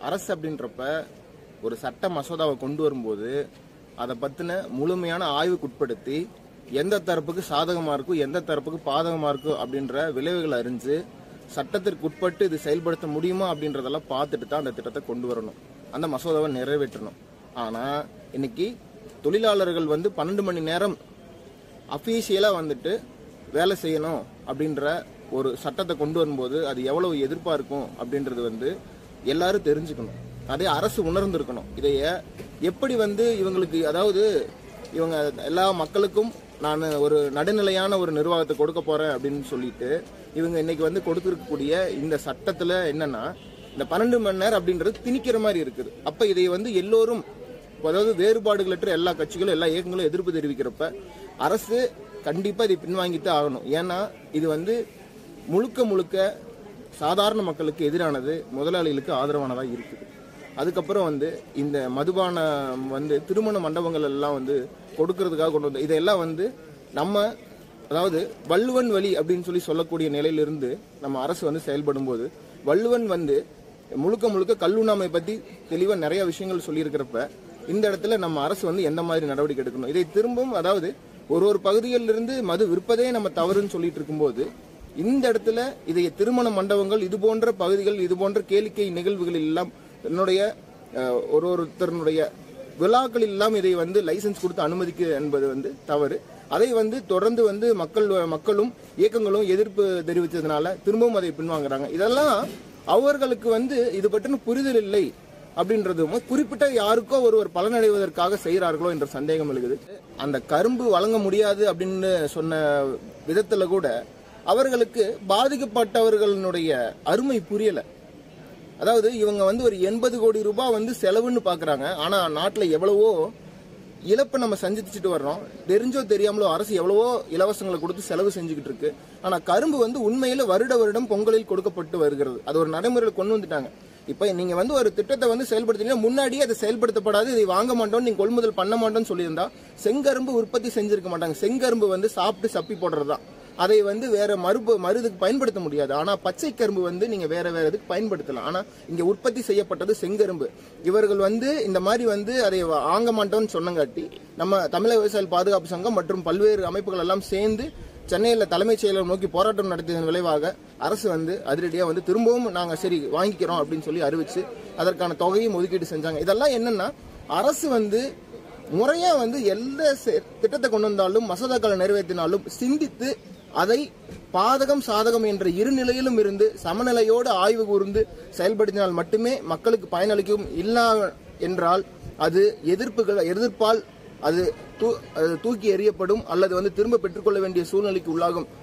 அரசு அப்படின்றப்ப ஒரு சட்ட மசோதாவை கொண்டு வரும்போது அதை பத்தின முழுமையான ஆய்வுக்குட்படுத்தி எந்த தரப்புக்கு சாதகமா இருக்கும் எந்த தரப்புக்கு பாதகமா இருக்கும் அப்படின்ற விளைவுகளை அறிஞ்சு சட்டத்திற்கு உட்பட்டு இது செயல்படுத்த முடியுமா அப்படின்றதெல்லாம் பார்த்துட்டு தான் அந்த திட்டத்தை கொண்டு வரணும் அந்த மசோதாவை நிறைவேற்றணும் ஆனா இன்னைக்கு தொழிலாளர்கள் வந்து பன்னெண்டு மணி நேரம் அஃபீஷியலாக வந்துட்டு வேலை செய்யணும் அப்படின்ற ஒரு சட்டத்தை கொண்டு வரும்போது அது எவ்வளவு எதிர்ப்பா இருக்கும் அப்படின்றது வந்து எல்லாரும் தெரிஞ்சுக்கணும் அதே அரசு உணர்ந்திருக்கணும் இதைய எப்படி வந்து இவங்களுக்கு அதாவது இவங்க எல்லா மக்களுக்கும் நான் ஒரு நடுநிலையான ஒரு நிர்வாகத்தை கொடுக்க போறேன் அப்படின்னு சொல்லிட்டு இவங்க இன்னைக்கு வந்து கொடுத்துருக்கக்கூடிய இந்த சட்டத்துல என்னன்னா இந்த பன்னெண்டு மணி நேரம் அப்படின்றது திணிக்கிற மாதிரி இருக்குது அப்ப இதை வந்து எல்லோரும் அதாவது வேறுபாடுகளற்ற எல்லா கட்சிகளும் எல்லா இயக்கங்களும் எதிர்ப்பு தெரிவிக்கிறப்ப அரசு கண்டிப்பா இதை பின்வாங்கித்தான் ஆகணும் ஏன்னா இது வந்து முழுக்க முழுக்க சாதாரண மக்களுக்கு எதிரானது முதலாளிகளுக்கு ஆதரவானதா இருக்குது அதுக்கப்புறம் வந்து இந்த மதுபானம் வந்து திருமண மண்டபங்கள் எல்லாம் வந்து கொடுக்கறதுக்காக கொண்டு வந்து இதெல்லாம் வந்து நம்ம அதாவது வள்ளுவன் வழி அப்படின்னு சொல்லி சொல்லக்கூடிய நிலையிலிருந்து நம்ம அரசு வந்து செயல்படும் போது வள்ளுவன் வந்து முழுக்க முழுக்க கல்லுண்ணாமை பத்தி தெளிவா நிறைய விஷயங்கள் சொல்லியிருக்கிறப்ப இந்த இடத்துல நம்ம அரசு வந்து எந்த மாதிரி நடவடிக்கை எடுக்கணும் இதை திரும்பவும் அதாவது ஒரு ஒரு பகுதிகளில் இருந்து மது விற்பதே நம்ம தவறுன்னு சொல்லிட்டு இருக்கும்போது இந்த இடத்துல இதை திருமண மண்டபங்கள் இது போன்ற பகுதிகள் இது போன்ற கேளிக்கை நிகழ்வுகள் எல்லாம் என்னுடைய அஹ், ஒரு ஒருத்தருடைய விழாக்கள் எல்லாம் இதை வந்து லைசென்ஸ் கொடுத்து அனுமதிக்க என்பது வந்து தவறு அதை வந்து தொடர்ந்து வந்து மக்கள் மக்களும் இயக்கங்களும் எதிர்ப்பு தெரிவித்ததுனால திரும்பவும் அதை பின்வாங்குறாங்க இதெல்லாம் அவர்களுக்கு வந்து இது பற்றின புரிதல் இல்லை அப்படின்றதும் குறிப்பிட்ட யாருக்கோ ஒருவர் பலனடைவதற்காக செய்கிறார்களோ என்ற சந்தேகம் எழுகுது அந்த கரும்பு வழங்க முடியாது அப்படின்னு சொன்ன விதத்துல கூட அவர்களுக்கு பாதிக்கப்பட்டவர்களுடைய அருமை புரியல அதாவது இவங்க வந்து ஒரு எண்பது கோடி ரூபாய் வந்து செலவுன்னு பாக்குறாங்க ஆனா நாட்டுல எவ்வளவோ இழப்பை நம்ம சந்திச்சுட்டு வர்றோம் தெரிஞ்சோ தெரியாமலோ அரசு எவ்வளவோ இலவசங்களை கொடுத்து செலவு செஞ்சுக்கிட்டு இருக்கு ஆனா கரும்பு வந்து உண்மையில வருட வருடம் பொங்கலில் கொடுக்கப்பட்டு வருகிறது அது ஒரு நடைமுறையில் கொண்டு வந்துட்டாங்க இப்ப நீங்க வந்து ஒரு திட்டத்தை வந்து செயல்படுத்தினீங்கன்னா முன்னாடியே அதை செயல்படுத்தப்படாது இதை வாங்க மாட்டோம் நீங்க கொள்முதல் பண்ண மாட்டோம்னு சொல்லியிருந்தா செங்கரும்பு உற்பத்தி செஞ்சிருக்க மாட்டாங்க செங்கரும்பு வந்து சாப்பிட்டு சப்பி போடுறதுதான் அதை வந்து வேற மறுப்பு மருதுக்கு பயன்படுத்த முடியாது ஆனா பச்சை கரும்பு வந்து நீங்க வேற வேற இதுக்கு பயன்படுத்தலாம் ஆனா இங்க உற்பத்தி செய்யப்பட்டது செங்கரும்பு இவர்கள் வந்து இந்த மாதிரி வந்து அதை வாங்க மாட்டோம்னு சொன்னங்காட்டி நம்ம தமிழக விவசாய பாதுகாப்பு சங்கம் மற்றும் பல்வேறு அமைப்புகள் எல்லாம் சேர்ந்து சென்னையில் தலைமைச் செயலகம் நோக்கி போராட்டம் நடத்தியதன் விளைவாக அரசு வந்து அதிரடியாக வந்து திரும்பவும் நாங்கள் சரி வாங்கிக்கிறோம் அப்படின்னு சொல்லி அறிவிச்சு அதற்கான தொகையும் ஒதுக்கீடு செஞ்சாங்க இதெல்லாம் என்னன்னா அரசு வந்து முறையா வந்து எந்த செ- திட்டத்தை கொண்டு வந்தாலும் மசோதாக்களை நிறைவேற்றினாலும் சிந்தித்து அதை பாதகம் சாதகம் என்ற இரு நிலையிலும் இருந்து சமநிலையோடு ஆய்வு கூர்ந்து செயல்படுத்தினால் மட்டுமே மக்களுக்கு பயனளிக்கும் இல்லா என்றால் அது எதிர்ப்புகள் எதிர்ப்பால் அது தூ- அது தூக்கி எறியப்படும் அல்லது வந்து திரும்ப பெற்றுக்கொள்ள வேண்டிய சூழ்நிலைக்கு உள்ளாகும்